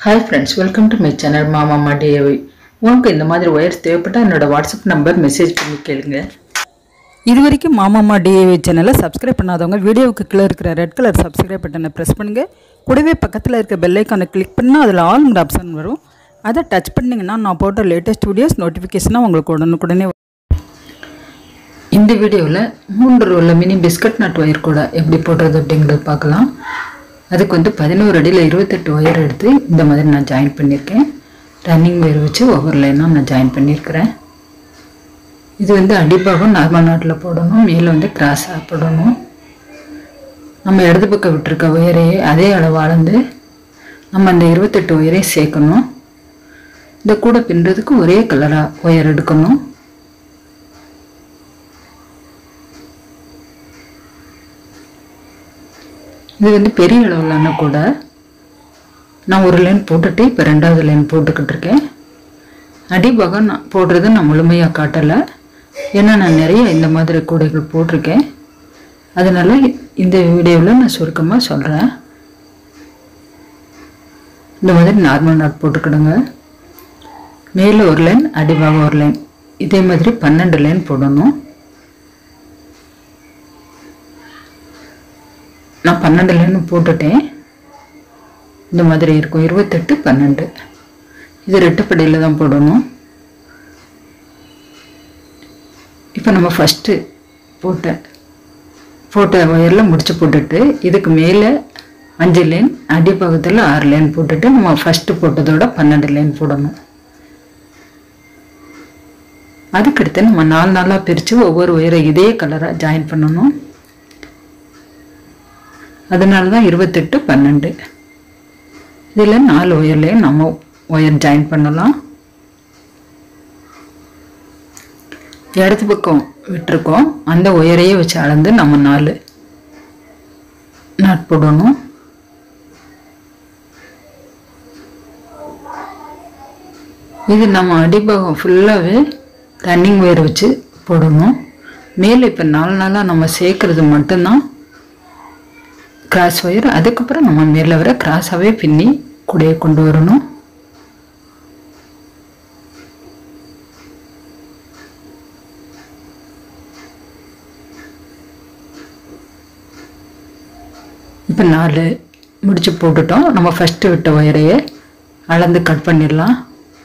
Hi friends welcome to my channel மாமா டிஏவி உங்களுக்கு இந்த மாதிரி ஒயர்ஸ் தேவைப்பட்டால் என்னோட வாட்ஸ்அப் நம்பர் மெசேஜ் பண்ணி கேளுங்க இது வரைக்கும் மாமாமா டிஏவி சேனலை சப்ஸ்கிரைப் பண்ணாதவங்க வீடியோவுக்கு கீழே இருக்கிற ரெட் கலர் சப்ஸ்கிரைப் பட்டனை ப்ரெஸ் பண்ணுங்கள் கூடவே பக்கத்தில் இருக்க பெல் ஐக்கானை கிளிக் பண்ணால் அதில் ஆல்ங்கிற ஆப்ஷன் வரும் அதை டச் பண்ணிங்கன்னா நான் போட்ட லேட்டஸ்ட் வீடியோஸ் நோட்டிஃபிகேஷனாக உங்களுக்கு உடனுக்குடனே வரும். இந்த வீடியோவில் மூன்று உள்ள மினி பிஸ்கட் நட் ஒயர் கூட எப்படி போடுறது அப்படிங்கிறது பார்க்கலாம் அதுக்கு வந்து பதினோரு அடியில் இருபத்தெட்டு ஒயர் எடுத்து இந்த மாதிரி நான் ஜாயின் பண்ணியிருக்கேன் ரன்னிங் ஒயர் வச்சு ஒவ்வொரு லைனாக நான் ஜாயின் பண்ணியிருக்கிறேன் இது வந்து அடிப்பாகம் நார்மல் நாட்டில் போடணும் மேலே வந்து கிராஸாக போடணும் நம்ம இடது பக்கம் விட்டுருக்க ஒயரையே அதே அளவு அளந்து நம்ம அந்த இருபத்தெட்டு ஒயரையும் சேர்க்கணும் இந்த கூட பின்னுறதுக்கு ஒரே கலராக ஒயர் எடுக்கணும் இது வந்து பெரிய அளவிலான கூட நான் ஒரு லைன் போட்டுட்டு இப்போ ரெண்டாவது லைன் போட்டுக்கிட்டு இருக்கேன் அடிபாகம் நான் போடுறது நான் முழுமையாக காட்டலை ஏன்னா நான் நிறைய இந்த மாதிரி கூடைகள் போட்டிருக்கேன் அதனால் இந்த வீடியோவில் நான் சுருக்கமாக சொல்கிறேன் இந்த மாதிரி நார்மல் நாட் போட்டுக்கிடுங்க மேலே ஒரு லைன் அடிபாகம் ஒரு லைன் இதே மாதிரி பன்னெண்டு லைன் போடணும் நான் பன்னெண்டு லைன் போட்டுட்டேன் இந்த மாதிரி இருக்கும் இருபத்தெட்டு பன்னெண்டு இது ரெட்டுப்படையில் தான் போடணும் இப்போ நம்ம ஃபஸ்ட்டு போட்ட போட்ட ஒயரில் முடிச்சு போட்டுட்டு இதுக்கு மேலே அஞ்சு லைன் அடிப்பாகத்தில் ஆறு லைன் போட்டுட்டு நம்ம ஃபஸ்ட்டு போட்டதோட பன்னெண்டு லைன் போடணும் அதுக்கடுத்து நம்ம நாலு நாளாக பிரித்து ஒவ்வொரு ஒயரை இதே கலராக ஜாயின் பண்ணணும் அதனால தான் இருபத்தெட்டு பன்னெண்டு இதில் நாலு ஒயர்லேயும் நம்ம ஒயர் ஜாயின் பண்ணலாம் இடது பக்கம் விட்டுருக்கோம் அந்த ஒயரையே வச்சு அளந்து நம்ம நாலு நாட் போடணும் இது நம்ம அடிபாகம் ஃபுல்லாகவே ரன்னிங் ஒயர் வச்சு போடணும் மேலே இப்போ நாலு நாளாக நம்ம சேர்க்கறது மட்டும்தான் கிராஸ் ஒயர் அதுக்கப்புறம் நம்ம மேலே வர கிராஸாகவே பின்னி கூடையை கொண்டு வரணும் இப்போ நாலு முடிச்சு போட்டுட்டோம் நம்ம ஃபஸ்ட்டு விட்ட ஒயரையே அளந்து கட் பண்ணிடலாம்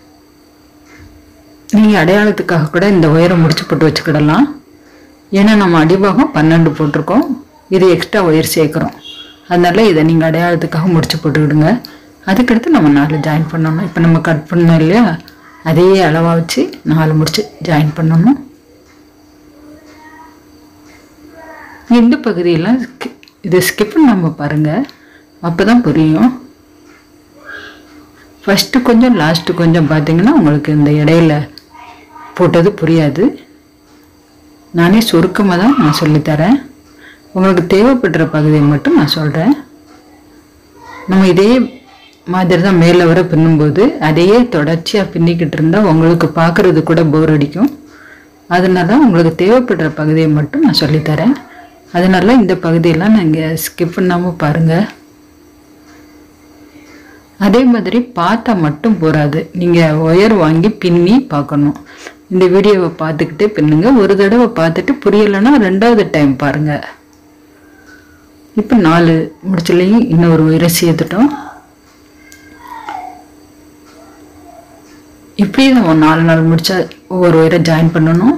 நீங்கள் அடையாளத்துக்காக கூட இந்த ஒயரை முடிச்சு போட்டு வச்சுக்கிடலாம் ஏன்னா நம்ம அடிபாகம் பன்னெண்டு போட்டிருக்கோம் இது எக்ஸ்ட்ரா ஒயர் சேர்க்குறோம் அதனால் இதை நீங்கள் அடையாளத்துக்காக முடிச்சு போட்டுக்கிடுங்க அதுக்கடுத்து நம்ம நாலு ஜாயின் பண்ணணும் இப்போ நம்ம கட் பண்ணோம் இல்லையா அதே அளவாக வச்சு நாலு முடிச்சு ஜாயின் பண்ணணும் இந்த பகுதியெல்லாம் skip- இது ஸ்கிப் நம்ம பாருங்கள் அப்போ தான் புரியும் ஃபஸ்ட்டு கொஞ்சம் லாஸ்ட்டு கொஞ்சம் பார்த்தீங்கன்னா உங்களுக்கு இந்த இடையில போட்டது புரியாது நானே சுருக்கமாக தான் நான் சொல்லித்தரேன் உங்களுக்கு தேவைப்படுற பகுதியை மட்டும் நான் சொல்கிறேன் நம்ம இதே மாதிரி தான் மேலே வர பின்னும்போது அதையே தொடர்ச்சியாக பின்னிக்கிட்டு இருந்தால் உங்களுக்கு பார்க்குறது கூட போர் அடிக்கும் அதனால உங்களுக்கு தேவைப்படுற பகுதியை மட்டும் நான் சொல்லித்தரேன் அதனால இந்த பகுதியெல்லாம் நீங்கள் ஸ்கிப் பண்ணாமல் பாருங்கள் அதே மாதிரி பார்த்தா மட்டும் போகாது நீங்கள் ஒயர் வாங்கி பின்னி பார்க்கணும் இந்த வீடியோவை பார்த்துக்கிட்டே பின்னுங்க ஒரு தடவை பார்த்துட்டு புரியலைன்னா ரெண்டாவது டைம் பாருங்கள் இப்போ நாலு முடிச்சுலையும் இன்னொரு ஒயரை சேர்த்துட்டோம் இப்படி நம்ம நாலு நாள் முடிச்சா ஒவ்வொரு ஒயரை ஜாயின் பண்ணணும்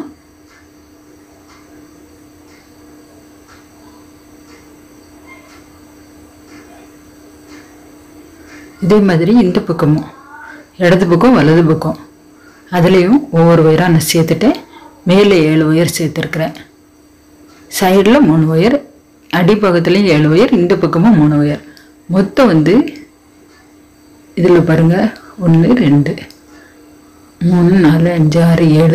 இதே மாதிரி இந்த பக்கமும் இடது பக்கம் வலது பக்கம் அதுலேயும் ஒவ்வொரு ஒயராக நான் சேர்த்துட்டேன் மேலே ஏழு ஒயர் சேர்த்துருக்குறேன் சைடில் மூணு ஒயர் அடிப்பக்கத்துலேயும் ஏழு ஒயர் இந்த பக்கமும் மூணு ஒயர் மொத்தம் வந்து இதில் பாருங்கள் ஒன்று ரெண்டு மூணு நாலு அஞ்சு ஆறு ஏழு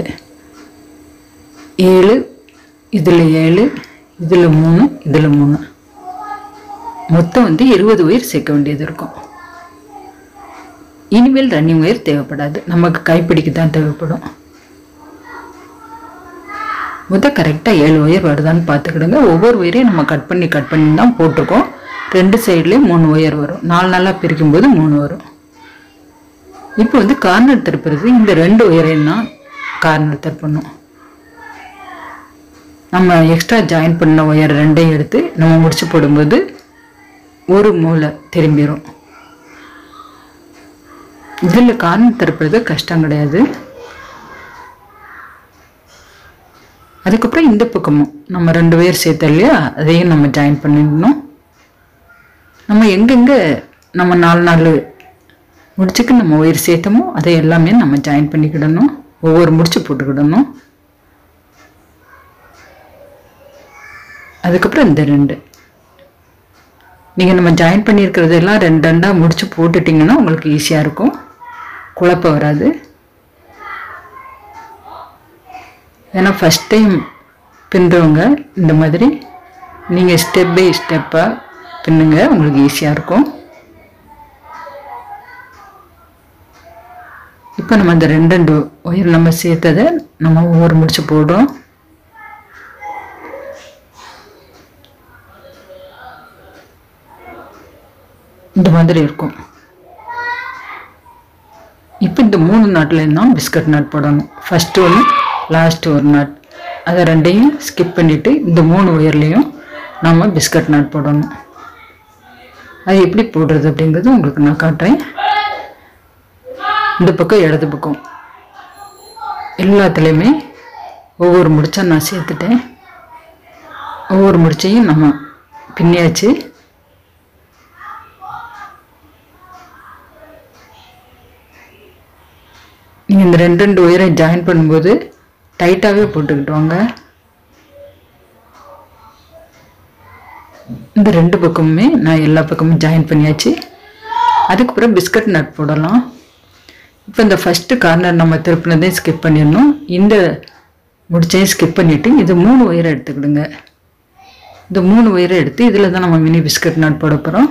ஏழு இதில் ஏழு இதில் மூணு இதில் மூணு மொத்தம் வந்து இருபது ஒயர் சேர்க்க வேண்டியது இருக்கும் இனிமேல் ரன்னிங் ஒயர் தேவைப்படாது நமக்கு கைப்பிடிக்கு தான் தேவைப்படும் முத கரெக்டாக ஏழு ஒயர் வருதான்னு பார்த்துக்கிடுங்க ஒவ்வொரு ஒயரையும் நம்ம கட் பண்ணி கட் பண்ணி தான் போட்டிருக்கோம் ரெண்டு சைட்லேயும் மூணு ஒயர் வரும் நாலு நாளாக பிரிக்கும்போது மூணு வரும் இப்போ வந்து கார்னர் திருப்புறது இந்த ரெண்டு ஒயரையும் தான் கார்னர் திருப்பணும் நம்ம எக்ஸ்ட்ரா ஜாயின் பண்ண ஒயர் ரெண்டையும் எடுத்து நம்ம முடிச்சு போடும்போது ஒரு மூளை திரும்பிடும் இதில் கார்னர் திருப்புறது கஷ்டம் கிடையாது அதுக்கப்புறம் இந்த பக்கமும் நம்ம ரெண்டு பேர் சேர்த்தோம் இல்லையா அதையும் நம்ம ஜாயின் பண்ணிடணும் நம்ம எங்கெங்கே நம்ம நாலு நாலு முடிச்சுக்கு நம்ம ஒயர் சேர்த்தோமோ அதை எல்லாமே நம்ம ஜாயின் பண்ணிக்கிடணும் ஒவ்வொரு முடிச்சு போட்டுக்கிடணும் அதுக்கப்புறம் இந்த ரெண்டு நீங்கள் நம்ம ஜாயின் பண்ணியிருக்கிறதெல்லாம் ரெண்டு ரெண்டாக முடிச்சு போட்டுட்டிங்கன்னா உங்களுக்கு ஈஸியாக இருக்கும் குழப்பம் வராது ஏன்னா ஃபஸ்ட் டைம் பின்னுறவங்க இந்த மாதிரி நீங்கள் ஸ்டெப் பை ஸ்டெப்பாக பின்னுங்க உங்களுக்கு ஈஸியாக இருக்கும் இப்போ நம்ம இந்த ரெண்டு ரெண்டு ஒயர் நம்ம சேர்த்ததை நம்ம ஒவ்வொரு முடிச்சு போடுறோம் இந்த மாதிரி இருக்கும் இப்போ இந்த மூணு நாட்லேயும் தான் பிஸ்கட் நாட் போடணும் ஃபஸ்ட்டு ஒன்று லாஸ்ட் ஒரு நாட் அதை ரெண்டையும் ஸ்கிப் பண்ணிவிட்டு இந்த மூணு ஒயர்லேயும் நாம் பிஸ்கட் நாட் போடணும் அது எப்படி போடுறது அப்படிங்கிறது உங்களுக்கு நான் காட்டுறேன் இந்த பக்கம் இடது பக்கம் எல்லாத்துலேயுமே ஒவ்வொரு முடிச்சா நான் சேர்த்துட்டேன் ஒவ்வொரு முடிச்சையும் நம்ம பின்னியாச்சு நீங்கள் இந்த ரெண்டு ரெண்டு ஒயரை ஜாயின் பண்ணும்போது டைட்டாகவே போட்டுக்கிட்டு வாங்க இந்த ரெண்டு பக்கமுமே நான் எல்லா பக்கமும் ஜாயின் பண்ணியாச்சு அதுக்கப்புறம் பிஸ்கட் நட் போடலாம் இப்போ இந்த ஃபஸ்ட்டு கார்னர் நம்ம திருப்பினதையும் ஸ்கிப் பண்ணிடணும் இந்த முடிச்சையும் ஸ்கிப் பண்ணிவிட்டு இது மூணு ஒயரை எடுத்துக்கிடுங்க இந்த மூணு ஒயரை எடுத்து இதில் தான் நம்ம மினி பிஸ்கட் நட் போட போகிறோம்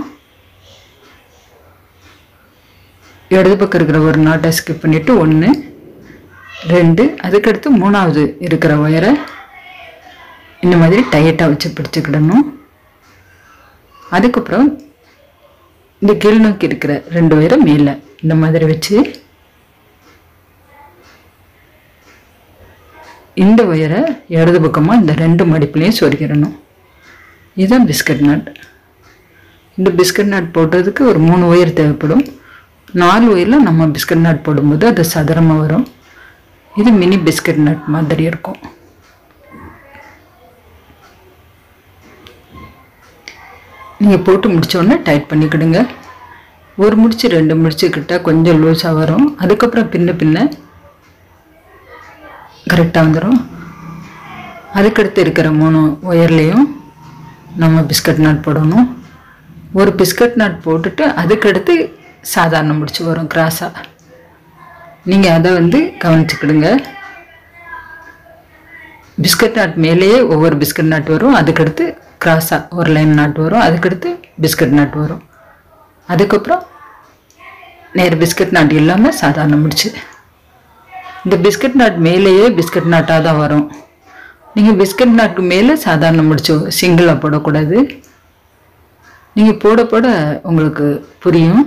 இடது பக்கம் இருக்கிற ஒரு நாட்டை ஸ்கிப் பண்ணிவிட்டு ஒன்று ரெண்டு அதுக்கடுத்து மூணாவது இருக்கிற ஒயரை இந்த மாதிரி டைட்டாக வச்சு பிடிச்சிக்கிடணும் அதுக்கப்புறம் இந்த கீழ் நோக்கி இருக்கிற ரெண்டு ஒயரை மேலே இந்த மாதிரி வச்சு இந்த ஒயரை இடது பக்கமாக இந்த ரெண்டு மடிப்புலையும் சொருகிடணும் இதுதான் பிஸ்கட் நட் இந்த பிஸ்கட் நட் போடுறதுக்கு ஒரு மூணு ஒயர் தேவைப்படும் நாலு ஒயரில் நம்ம பிஸ்கட் நட் போடும்போது அது சதுரமாக வரும் இது மினி பிஸ்கட் நட் மாதிரி இருக்கும் நீங்கள் போட்டு முடிச்ச உடனே டைட் பண்ணிக்கிடுங்க ஒரு முடிச்சு ரெண்டு முடிச்சுக்கிட்ட கொஞ்சம் லூஸாக வரும் அதுக்கப்புறம் பின்ன பின்ன கரெக்டாக வந்துடும் அதுக்கடுத்து இருக்கிற மூணு ஒயர்லேயும் நம்ம பிஸ்கட் நட் போடணும் ஒரு பிஸ்கட் நட் போட்டுட்டு அதுக்கடுத்து சாதாரண முடிச்சு வரும் கிராஸாக நீங்கள் அதை வந்து கவனிச்சுக்கிடுங்க பிஸ்கட் நாட் மேலேயே ஒவ்வொரு பிஸ்கட் நாட் வரும் அதுக்கடுத்து கிராஸாக ஒரு லைன் நாட் வரும் அதுக்கடுத்து பிஸ்கட் நாட் வரும் அதுக்கப்புறம் நேர் பிஸ்கட் நாட் இல்லாமல் சாதாரண முடிச்சு இந்த பிஸ்கட் நாட் மேலேயே பிஸ்கட் நாட்டாக தான் வரும் நீங்கள் பிஸ்கட் நாட்டுக்கு மேலே சாதாரண முடிச்சு சிங்கிளாக போடக்கூடாது நீங்கள் போட போட உங்களுக்கு புரியும்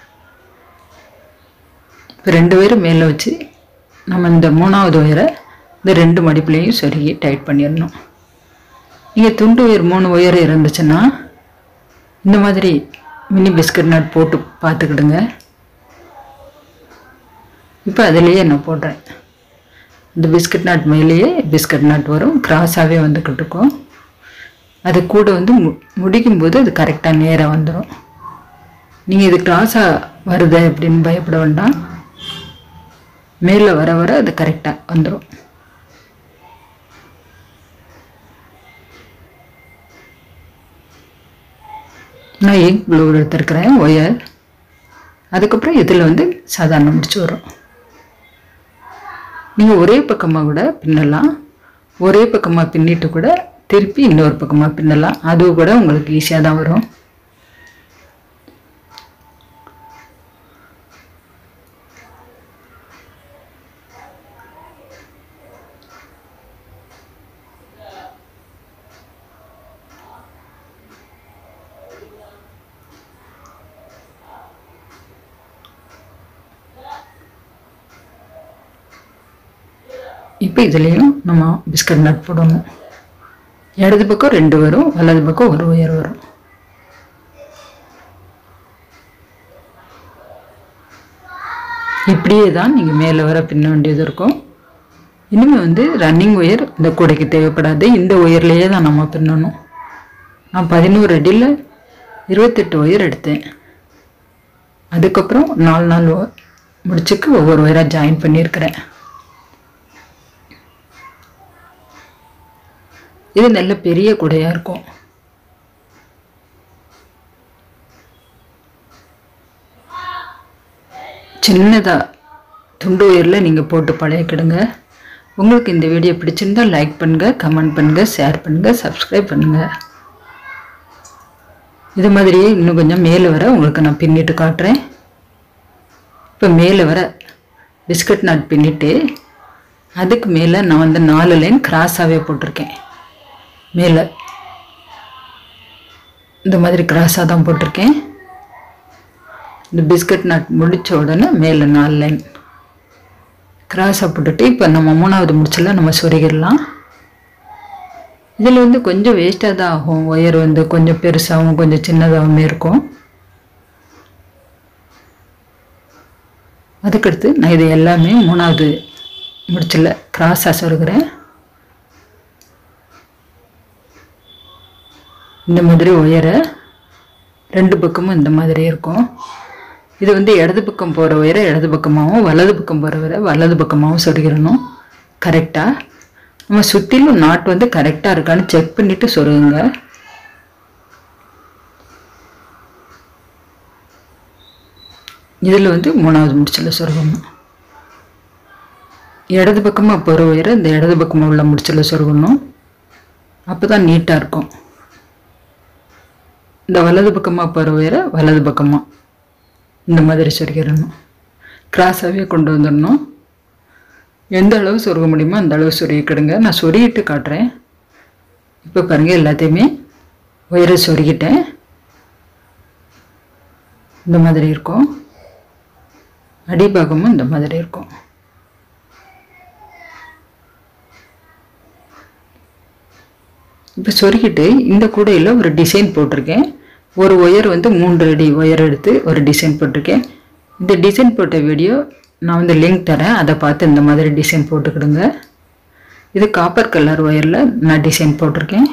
இப்போ ரெண்டு பேரும் மேலே வச்சு நம்ம இந்த மூணாவது ஒயரை இந்த ரெண்டு மடிப்புலையும் சொருகி டைட் பண்ணிடணும் நீங்கள் துண்டு ஒயர் மூணு ஒயர் இருந்துச்சுன்னா இந்த மாதிரி மினி பிஸ்கட் நட் போட்டு பார்த்துக்கிடுங்க இப்போ அதிலேயே நான் போடுறேன் இந்த பிஸ்கட் நாட் மேலேயே பிஸ்கட் நாட் வரும் கிராஸாகவே வந்துக்கிட்டு இருக்கும் அது கூட வந்து மு முடிக்கும்போது அது கரெக்டாக நேராக வந்துடும் நீங்கள் இது கிராஸாக வருது அப்படின்னு பயப்பட வேண்டாம் மேலே வர வர அது கரெக்டாக வந்துடும் நான் எக் ப்ளூ எடுத்துருக்கிறேன் ஒயர் அதுக்கப்புறம் இதில் வந்து சாதாரண முடிச்சு வரும் நீங்கள் ஒரே பக்கமாக கூட பின்னலாம் ஒரே பக்கமாக பின்னிட்டு கூட திருப்பி இன்னொரு பக்கமாக பின்னலாம் அது கூட உங்களுக்கு ஈஸியாக தான் வரும் இப்போ இதுலேயும் நம்ம பிஸ்கட் நட் போடணும் இடது பக்கம் ரெண்டு வரும் வலது பக்கம் ஒரு ஒயர் வரும் இப்படியே தான் நீங்கள் மேலே வர பின்ன வேண்டியது இருக்கும் இனிமேல் வந்து ரன்னிங் ஒயர் இந்த கூடைக்கு தேவைப்படாது இந்த ஒயர்லேயே தான் நம்ம பின்னணும் நான் பதினோரு அடியில் இருபத்தெட்டு ஒயர் எடுத்தேன் அதுக்கப்புறம் நாலு நாள் ஒ- முடிச்சுக்கு ஒவ்வொரு ஒயராக ஜாயின் பண்ணியிருக்கிறேன் இது நல்ல பெரிய கூடையாக இருக்கும் சின்னதாக துண்டு உயரில் நீங்கள் போட்டு பழையக்கிடுங்க உங்களுக்கு இந்த வீடியோ பிடிச்சிருந்தா லைக் பண்ணுங்கள் கமெண்ட் பண்ணுங்கள் ஷேர் பண்ணுங்கள் சப்ஸ்கிரைப் பண்ணுங்கள் இது மாதிரியே இன்னும் கொஞ்சம் மேலே வர உங்களுக்கு நான் பின்னிட்டு காட்டுறேன் இப்போ மேலே வர பிஸ்கட் நட் பின்னிட்டு அதுக்கு மேலே நான் வந்து நாலு லைன் கிராஸாகவே போட்டிருக்கேன் மேலே இந்த மாதிரி கிராஸாக தான் போட்டிருக்கேன் இந்த பிஸ்கட் நட் முடிச்ச உடனே மேலே நாலு லைன் கிராஸாக போட்டுட்டு இப்போ நம்ம மூணாவது முடிச்சல நம்ம சொருகிடலாம் இதில் வந்து கொஞ்சம் வேஸ்ட்டாக தான் ஆகும் ஒயர் வந்து கொஞ்சம் பெருசாகவும் கொஞ்சம் சின்னதாகவும் இருக்கும் அதுக்கடுத்து நான் இது எல்லாமே மூணாவது முடிச்சல கிராஸாக சொருகிறேன் இந்த மாதிரி ஒயரை ரெண்டு பக்கமும் இந்த மாதிரி இருக்கும் இது வந்து இடது பக்கம் போகிற ஒயரை இடது பக்கமாகவும் வலது பக்கம் போகிற வரை வலது பக்கமாகவும் சொருகிடணும் கரெக்டாக நம்ம சுற்றிலும் நாட் வந்து கரெக்டாக இருக்கான்னு செக் பண்ணிவிட்டு சொருகுங்க இதில் வந்து மூணாவது முடிச்சில் சொருகணும் இடது பக்கமாக போகிற ஒயரை இந்த இடது பக்கமாக உள்ள முடிச்சில் சொருகணும் அப்போ தான் நீட்டாக இருக்கும் இந்த வலது பக்கமாக போகிற ஒயரை வலது பக்கமாக இந்த மாதிரி சொருகிடணும் கிராஸாகவே கொண்டு வந்துடணும் எந்த அளவு சொருக முடியுமோ அந்த அளவு சொருகிக்கிடுங்க நான் சொருகிட்டு காட்டுறேன் இப்போ பாருங்கள் எல்லாத்தையுமே ஒயரை சொருகிட்டேன் இந்த மாதிரி இருக்கும் அடிபாகமும் இந்த மாதிரி இருக்கும் இப்போ சொருகிட்டு இந்த கூடையில் ஒரு டிசைன் போட்டிருக்கேன் ஒரு ஒயர் வந்து மூன்று அடி ஒயர் எடுத்து ஒரு டிசைன் போட்டிருக்கேன் இந்த டிசைன் போட்ட வீடியோ நான் வந்து லிங்க் தரேன் அதை பார்த்து இந்த மாதிரி டிசைன் போட்டுக்கிடுங்க இது காப்பர் கலர் ஒயரில் நான் டிசைன் போட்டிருக்கேன்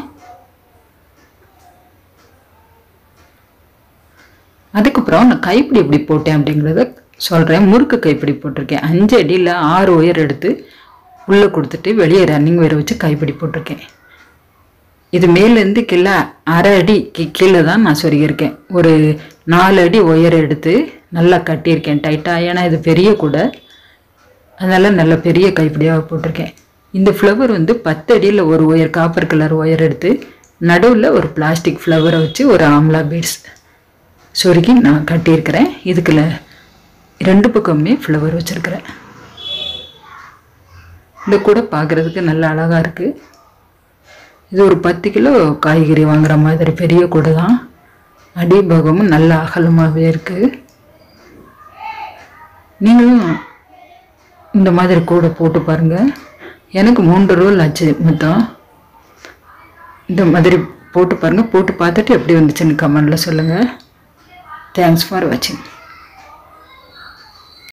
அதுக்கப்புறம் நான் கைப்பிடி எப்படி போட்டேன் அப்படிங்கிறத சொல்கிறேன் முறுக்கு கைப்பிடி போட்டிருக்கேன் அஞ்சு அடியில் ஆறு ஒயர் எடுத்து உள்ளே கொடுத்துட்டு வெளியே ரன்னிங் ஒயரை வச்சு கைப்பிடி போட்டிருக்கேன் இது மேலேருந்து கீழே அரை அடி கீ- கீழே தான் நான் சொருகியிருக்கேன் ஒரு நாலு அடி ஒயர் எடுத்து நல்லா கட்டியிருக்கேன் டைட்டாக ஏன்னா இது பெரிய கூடை அதனால் நல்ல பெரிய கைப்பிடியாக போட்டிருக்கேன் இந்த ஃப்ளவர் வந்து பத்து அடியில் ஒரு ஒயர் காப்பர் கலர் ஒயர் எடுத்து நடுவில் ஒரு பிளாஸ்டிக் ஃப்ளவரை வச்சு ஒரு ஆம்லா பீட்ஸ் சொருகி நான் கட்டியிருக்கிறேன் இதுக்குள்ள ரெண்டு பக்கமுமே ஃப்ளவர் வச்சுருக்கிறேன் இந்த கூடை பார்க்குறதுக்கு நல்ல அழகாக இருக்குது இது ஒரு பத்து கிலோ காய்கறி வாங்குற மாதிரி பெரிய கூடை தான் அடிபாகமும் நல்ல அகலமாகவே இருக்குது நீங்களும் இந்த மாதிரி கூடை போட்டு பாருங்கள் எனக்கு மூன்று ரோல் ஆச்சு மொத்தம் இந்த மாதிரி போட்டு பாருங்கள் போட்டு பார்த்துட்டு எப்படி வந்துச்சுன்னு கமெண்டில் சொல்லுங்கள் தேங்க்ஸ் ஃபார் வாட்சிங்